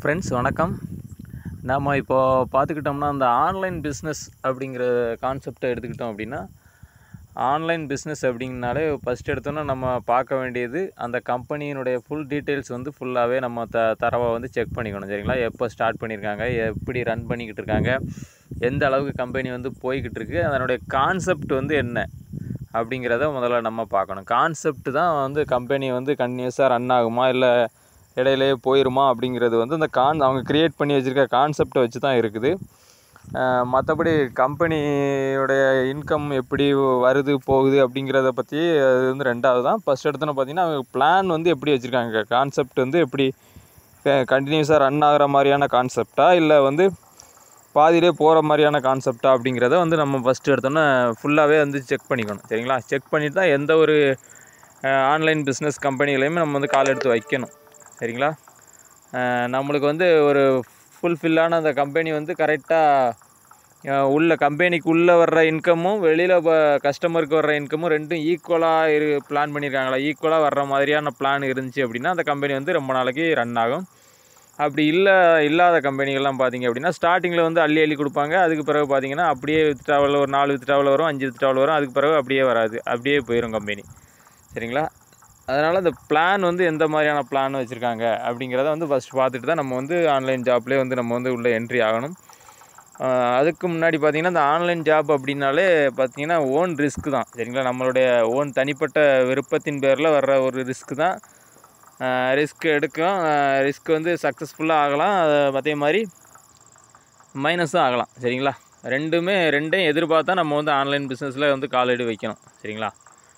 friends வணக்கம் நம்ம இப்போது பார்த்துக்கிட்டோம்னா அந்த ஆன்லைன் பிஸ்னஸ் அப்படிங்கிற கான்செப்டை எடுத்துக்கிட்டோம் அப்படின்னா ஆன்லைன் பிஸ்னஸ் அப்படிங்கனாலே ஃபஸ்ட் எடுத்தோன்னா நம்ம பார்க்க வேண்டியது அந்த கம்பெனியினுடைய ஃபுல் டீட்டெயில்ஸ் வந்து ஃபுல்லாகவே நம்ம த தரவை வந்து செக் பண்ணிக்கணும் சரிங்களா எப்போ ஸ்டார்ட் பண்ணியிருக்காங்க எப்படி ரன் பண்ணிக்கிட்டு இருக்காங்க எந்த அளவுக்கு கம்பெனி வந்து போய்கிட்டு இருக்கு அதனுடைய கான்செப்ட் வந்து என்ன அப்படிங்கிறத முதல்ல நம்ம பார்க்கணும் கான்செப்ட் தான் வந்து கம்பெனி வந்து கண்டினியூஸாக ரன் ஆகுமா இல்லை இடையிலேயே போயிருமா அப்படிங்கிறது வந்து இந்த கான் அவங்க க்ரியேட் பண்ணி வச்சுருக்க கான்செப்டை வச்சு தான் இருக்குது மற்றபடி கம்பெனியோடைய இன்கம் எப்படி வருது போகுது அப்படிங்கிறத பற்றி அது வந்து ரெண்டாவது தான் ஃபஸ்ட் எடுத்தோன்னு பார்த்தீங்கன்னா அவங்க பிளான் வந்து எப்படி வச்சுருக்காங்க கான்செப்ட் வந்து எப்படி கண்டினியூஸாக ரன் ஆகிற மாதிரியான கான்செப்டா இல்லை வந்து பாதியிலே போகிற மாதிரியான கான்செப்டா அப்படிங்கிறத வந்து நம்ம ஃபஸ்ட்டு எடுத்தோன்னே ஃபுல்லாகவே வந்து செக் பண்ணிக்கணும் சரிங்களா செக் பண்ணிட்டு தான் எந்த ஒரு ஆன்லைன் பிஸ்னஸ் கம்பெனிகளையுமே நம்ம வந்து கால் எடுத்து வைக்கணும் சரிங்களா அஹ் நம்மளுக்கு வந்து ஒரு ஃபுல்ஃபில்லான அந்த கம்பெனி வந்து கரெக்டாக உள்ள கம்பெனிக்கு உள்ளே வர்ற இன்கமும் வெளியில் கஸ்டமருக்கு வர்ற இன்கமும் ரெண்டும் ஈக்குவலாக இரு பிளான் பண்ணியிருக்காங்களா ஈக்குவலாக வர்ற மாதிரியான பிளான் இருந்துச்சு அப்படின்னா அந்த கம்பெனி வந்து ரொம்ப நாளைக்கு ரன் ஆகும் அப்படி இல்லை இல்லாத கம்பெனிகள்லாம் பார்த்தீங்க அப்படின்னா ஸ்டார்டிங்கில் வந்து அள்ளி அள்ளி கொடுப்பாங்க அதுக்கு பிறகு பார்த்தீங்கன்னா அப்படியே வித்ட்ராவல் ஒரு நாலு வித்ட்ராவல் வரும் அஞ்சு வித்ட்ராவல் வரும் அதுக்கு பிறகு அப்படியே வராது அப்படியே போயிடும் கம்பெனி சரிங்களா அதனால் இந்த பிளான் வந்து எந்த மாதிரியான பிளான் வச்சுருக்காங்க அப்படிங்கிறத வந்து ஃபஸ்ட் பார்த்துட்டு தான் நம்ம வந்து ஆன்லைன் ஜாப்லேயே வந்து நம்ம வந்து உள்ளே என்ட்ரி ஆகணும் ஆஹ் அதுக்கு முன்னாடி பார்த்தீங்கன்னா இந்த ஆன்லைன் ஜாப் அப்படின்னாலே பார்த்தீங்கன்னா ஓன் ரிஸ்க் தான் சரிங்களா நம்மளுடைய ஓன் தனிப்பட்ட விருப்பத்தின் பேரில் வர்ற ஒரு ரிஸ்க் தான் ரிஸ்க் எடுக்கும் ரிஸ்க் வந்து சக்ஸஸ்ஃபுல்லாக ஆகலாம் அது அதே மாதிரி மைனஸும் ஆகலாம் சரிங்களா ரெண்டுமே ரெண்டையும் எதிர்பார்த்தா நம்ம வந்து ஆன்லைன் பிஸ்னஸில் வந்து காலடி வைக்கணும் சரிங்களா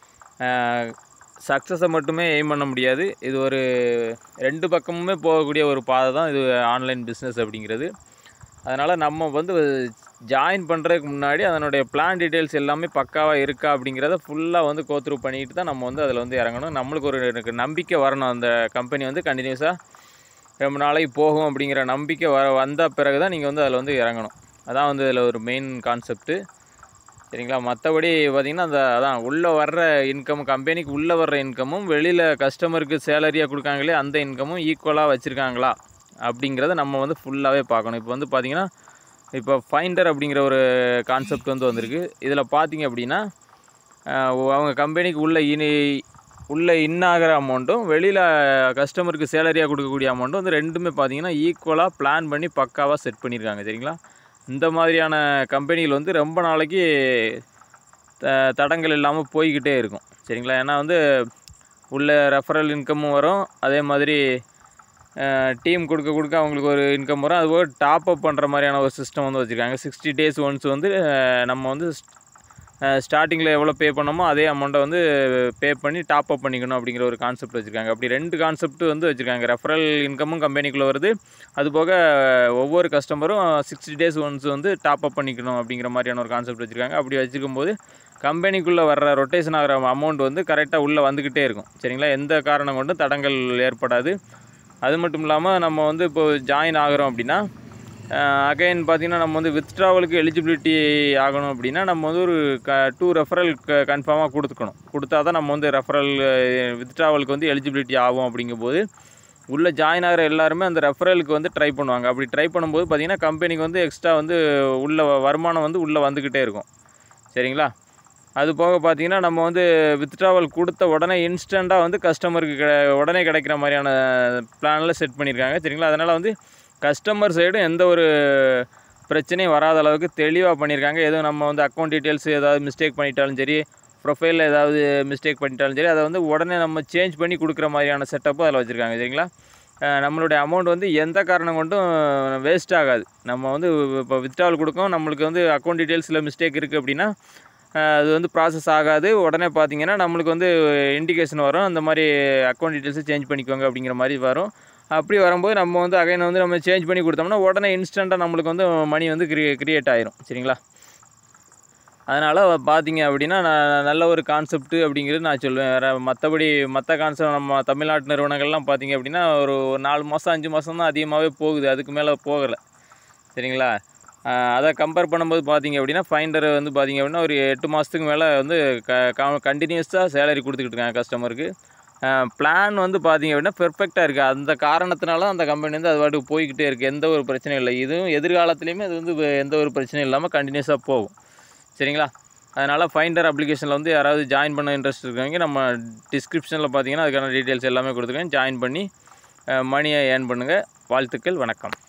சக்ஸஸை மட்டுமே எய்ம் பண்ண முடியாது இது ஒரு ரெண்டு பக்கமுமே போகக்கூடிய ஒரு பாதை தான் இது ஆன்லைன் பிஸ்னஸ் அப்படிங்கிறது அதனால் நம்ம வந்து ஜாயின் பண்ணுறதுக்கு முன்னாடி அதனுடைய பிளான் டீட்டெயில்ஸ் எல்லாமே பக்காவாக இருக்கா அப்படிங்கிறத ஃபுல்லாக வந்து கோத்ரூ பண்ணிட்டு தான் நம்ம வந்து அதில் வந்து இறங்கணும் நம்மளுக்கு ஒரு எனக்கு நம்பிக்கை வரணும் அந்த கம்பெனி வந்து கண்டினியூஸாக ரொம்ப நாளைக்கு போகும் அப்படிங்கிற நம்பிக்கை வர வந்த பிறகு தான் நீங்கள் வந்து அதில் வந்து இறங்கணும் அதான் வந்து இதில் ஒரு மெயின் கான்செப்ட்டு சரிங்களா மற்றபடி பார்த்திங்கன்னா அந்த அதான் உள்ளே வர்ற இன்கம் கம்பெனிக்கு உள்ளே வர்ற இன்கமும் வெளியில் கஸ்டமருக்கு சேலரியாக கொடுக்காங்களே அந்த இன்கமும் ஈக்குவலாக வச்சுருக்காங்களா அப்படிங்கிறத நம்ம வந்து ஃபுல்லாகவே பார்க்கணும் இப்போ வந்து பார்த்திங்கன்னா இப்போ ஃபைண்டர் அப்படிங்கிற ஒரு கான்செப்ட் வந்து வந்திருக்கு இதில் பார்த்தீங்க அப்படின்னா அஹ், அவங்க கம்பெனிக்கு உள்ள இனி உள்ள இன்னாகிற அமௌண்ட்டும் வெளியில் கஸ்டமருக்கு சேலரியாக கொடுக்கக்கூடிய அமௌண்ட்டும் வந்து ரெண்டுமே பார்த்தீங்கன்னா ஈக்குவலாக பிளான் பண்ணி பக்காவாக செட் பண்ணியிருக்காங்க சரிங்களா இந்த மாதிரியான கம்பெனிகள் வந்து ரொம்ப நாளைக்கு த தடங்கள் இல்லாமல் போய்கிட்டே இருக்கும் சரிங்களா ஏன்னா வந்து உள்ள ரெஃபரல் இன்கமும் வரும் அதே மாதிரி டீம் கொடுக்க கொடுக்க அவங்களுக்கு ஒரு இன்கம் வரும் அதுபோக டாப் அப் பண்ணுற மாதிரியான ஒரு சிஸ்டம் வந்து வச்சுருக்காங்க சிக்ஸ்டி டேஸ் ஒன்ஸ் வந்து அஹ், நம்ம வந்து ஸ்டார்டிங்கில் எவ்வளோ பே பண்ணோமோ அதே அமௌண்ட்டை வந்து பே பண்ணி டாப் அப் பண்ணிக்கணும் அப்படிங்கிற ஒரு கான்செப்ட் வச்சுருக்காங்க அப்படி ரெண்டு கான்செப்ட் வந்து வச்சுருக்காங்க ரெஃபரல் இன்கமும் கம்பெனிக்குள்ளே வருது அதுபோக ஒவ்வொரு கஸ்டமரும் சிக்ஸ்டி டேஸ் ஒன்ஸ் வந்து டாப் அப் பண்ணிக்கணும் அப்படிங்கிற மாதிரியான ஒரு கான்செப்ட் வச்சுருக்காங்க அப்படி வச்சுக்கும் போது கம்பெனிக்குள்ளே வர்ற ரொட்டேஷன் ஆகிற அமௌண்ட் வந்து கரெக்டாக உள்ளே வந்துக்கிட்டே இருக்கும் சரிங்களா எந்த காரணம் கொண்டும் தடங்கள் ஏற்படாது அது மட்டும் இல்லாமல் நம்ம வந்து இப்போ ஜாயின் ஆகிறோம் அப்படின்னா அகைன் பார்த்தீங்கன்னா நம்ம வந்து வித்ட்ராவலுக்கு எலிஜிபிலிட்டி ஆகணும் அப்படின்னா நம்ம வந்து ஒரு க டூ ரெஃபரல் க கன்ஃபார்மாக கொடுத்துக்கணும் கொடுத்தா தான் நம்ம வந்து ரெஃபரல் வித்ட்ராவலுக்கு வந்து எலிஜிபிலிட்டி ஆகும் அப்படிங்கும்போது உள்ளே ஜாயின் ஆகிற எல்லாருமே அந்த ரெஃபரலுக்கு வந்து ட்ரை பண்ணுவாங்க அப்படி ட்ரை பண்ணும்போது பார்த்தீங்கன்னா கம்பெனிக்கு வந்து எக்ஸ்ட்ரா வந்து உள்ள வருமானம் வந்து உள்ளே வந்துக்கிட்டே இருக்கும் சரிங்களா அது போக பார்த்தீங்கன்னா நம்ம வந்து வித்ட்ராவல் கொடுத்த உடனே இன்ஸ்டண்ட்டாக வந்து கஸ்டமருக்கு கிடை உடனே கிடைக்கிற மாதிரியான பிளானில் செட் பண்ணியிருக்காங்க சரிங்களா அதனால் வந்து கஸ்டமர் சைடும் எந்த ஒரு பிரச்சனையும் வராத அளவுக்கு தெளிவாக பண்ணியிருக்காங்க எதுவும் நம்ம வந்து அக்கௌண்ட் டீட்டெயில்ஸ் ஏதாவது மிஸ்டேக் பண்ணிட்டாலும் சரி ப்ரொஃபைலில் ஏதாவது மிஸ்டேக் பண்ணிட்டாலும் சரி அதை வந்து உடனே நம்ம சேஞ்ச் பண்ணி கொடுக்குற மாதிரியான செட்டப்பும் அதில் வச்சுருக்காங்க சரிங்களா அஹ் நம்மளுடைய அமௌண்ட் வந்து எந்த காரணம் கொண்டும் வேஸ்ட் ஆகாது நம்ம வந்து இப்போ வித்ட்ராவல் கொடுக்கோம் நம்மளுக்கு வந்து அக்கௌண்ட் டீட்டெயில்ஸில் மிஸ்டேக் இருக்குது அப்படின்னா அஹ் அது வந்து ப்ராசஸ் ஆகாது உடனே பார்த்தீங்கன்னா நம்மளுக்கு வந்து இண்டிகேஷன் வரும் அந்த மாதிரி அக்கௌண்ட் டீட்டெயில்ஸை சேஞ்ச் பண்ணிக்கோங்க அப்படிங்கிற மாதிரி வரும் அப்படி வரும்போது நம்ம வந்து அகைன் வந்து நம்ம சேஞ்ச் பண்ணி கொடுத்தோம்னா உடனே இன்ஸ்டண்ட்டாக நம்மளுக்கு வந்து மணி வந்து கிரியே கிரியேட் ஆயிரும் சரிங்களா அதனால் பார்த்தீங்க அப்படின்னா நான் நல்ல ஒரு கான்செப்ட் அப்படிங்கிறது நான் சொல்லுவேன் வேறு மற்றபடி மற்ற கான்செப்ட் நம்ம தமிழ்நாட்டு நிறுவனங்கள்லாம் பார்த்தீங்க அப்படின்னா ஒரு ஒரு நாலு மாதம் அஞ்சு மாதம் தான் அதிகமாகவே போகுது அதுக்கு மேலே போகலை சரிங்களா ஆஹ் அதை கம்பேர் பண்ணும்போது பார்த்தீங்க அப்படின்னா ஃபைண்டர் வந்து பார்த்தீங்க அப்படின்னா ஒரு எட்டு மாதத்துக்கு மேலே வந்து க கண்டினியூஸாக சேலரி கொடுத்துக்கிட்டு இருக்காங்க கஸ்டமருக்கு பிளான் வந்து பார்த்தீங்க அப்படின்னா பெர்ஃபெக்டாக இருக்குது அந்த காரணத்தினால அந்த கம்பெனி வந்து அது பாட்டுக்கு போய்கிட்டே இருக்குது எந்த ஒரு பிரச்சனையும் இல்லை இதுவும் எதிர்காலத்துலேயுமே அது வந்து வே- எந்த ஒரு பிரச்சனையும் இல்லாமல் கண்டினியூஸாக போகும் சரிங்களா அதனால் ஃபைண்டர் அப்ளிகேஷனில் வந்து யாராவது ஜாயின் பண்ண இன்ட்ரெஸ்ட் இருக்கவங்க நம்ம டிஸ்கிரிப்ஷனில் பார்த்தீங்கன்னா அதுக்கான டீட்டெயில்ஸ் எல்லாமே கொடுத்துருக்கேன் ஜாயின் பண்ணி மணியை ஏர்ன் பண்ணுங்கள் வாழ்த்துக்கள் வணக்கம்